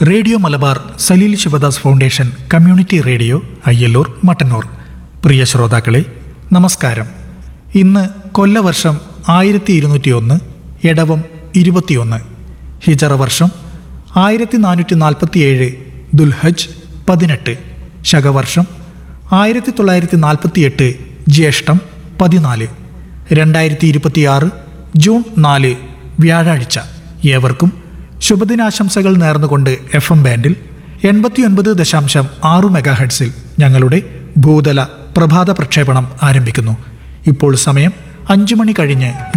radio Malabar Saleel Sivadas foundation community radio Ayyallur Mattannur പ്രിയ ശ്രോതാക്കളെ നമസ്കാരം ഇന്ന് കൊല്ലവർഷം ആയിരത്തി ഇരുന്നൂറ്റി ഒന്ന് എടവം ഇരുപത്തിയൊന്ന് ഹിജറ വർഷം ആയിരത്തി നാനൂറ്റി നാൽപ്പത്തിയേഴ് ദുൽഹജ് പതിനെട്ട് ശകവർഷം ആയിരത്തി തൊള്ളായിരത്തി നാൽപ്പത്തിയെട്ട് ജ്യേഷ്ഠം പതിനാല് രണ്ടായിരത്തി ഇരുപത്തിയാറ് ജൂൺ നാല് വ്യാഴാഴ്ച ഏവർക്കും ശുഭദിനാശംസകൾ നേർന്നുകൊണ്ട് എഫ് എം ബാൻഡിൽ എൺപത്തിയൊൻപത് ദശാംശം ആറു മെഗാഹെഡ്സിൽ ഞങ്ങളുടെ ഭൂതല പ്രഭാത പ്രക്ഷേപണം ആരംഭിക്കുന്നു ഇപ്പോൾ സമയം അഞ്ചു മണി കഴിഞ്ഞ്